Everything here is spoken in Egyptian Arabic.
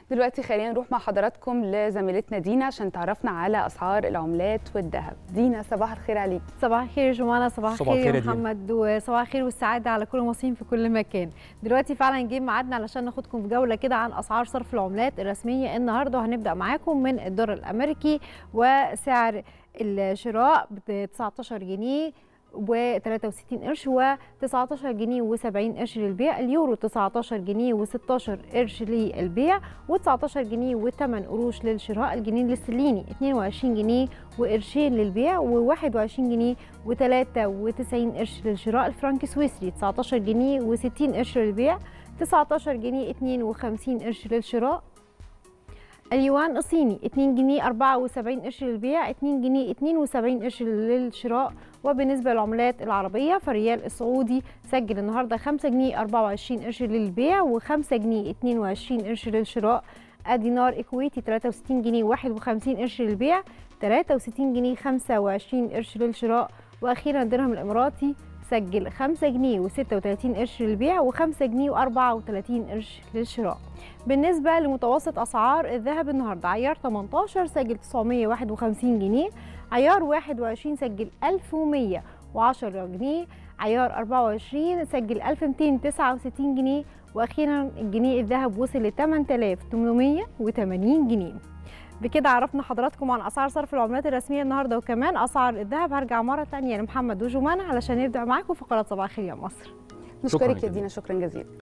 دلوقتي خلينا نروح مع حضراتكم لزميلتنا دينا عشان تعرفنا على اسعار العملات والذهب دينا صباح الخير عليك صباح الخير يا جمانة صباح صباح الخير الخير يا يا دينا. محمد وصباح الخير والسعادة على كل المصريين في كل مكان دلوقتي فعلا جه ميعادنا علشان ناخدكم في جولة كده عن أسعار صرف العملات الرسمية النهاردة وهنبدأ معاكم من الدولار الأمريكي وسعر الشراء ب 19 جنيه و 63 قرش و 19 جنيه و 70 قرش للبيع اليورو 19 جنيه و 16 قرش للبيع و19 جنيه و 8 قروش للشراء الجنيه الاسترليني 22 جنيه وقرشين للبيع و21 جنيه و93 قرش للشراء الفرنك السويسري 19 جنيه و60 قرش للبيع 19 جنيه 52 قرش للشراء اليوان الصيني 2 جنيه 74 قرش للبيع 2 جنيه 72 قرش للشراء وبالنسبة للعملات العربية فالريال السعودي سجل النهاردة 5 جنيه 24 قرش للبيع و5 جنيه 22 قرش للشراء الدينار الكويتي 63 جنيه 51 قرش للبيع 63 جنيه 25 قرش للشراء واخيرا الدرهم الاماراتي سجل 5 جنيه و36 قرش للبيع و5 جنيه و34 قرش للشراء بالنسبة لمتوسط أسعار الذهب النهاردة عيار 18 سجل 951 جنيه عيار 21 سجل 1110 جنيه عيار 24 سجل 1269 جنيه واخيرا الجنيه الذهب وصل ل 8880 جنيه بكده عرفنا حضراتكم عن اسعار صرف العملات الرسميه النهارده وكمان اسعار الذهب هرجع مره تانية لمحمد وجمانه علشان نبدا معاكم فقرات صباح الخير يا مصر نشكرك يا جزيلا. دينا شكرا جزيلا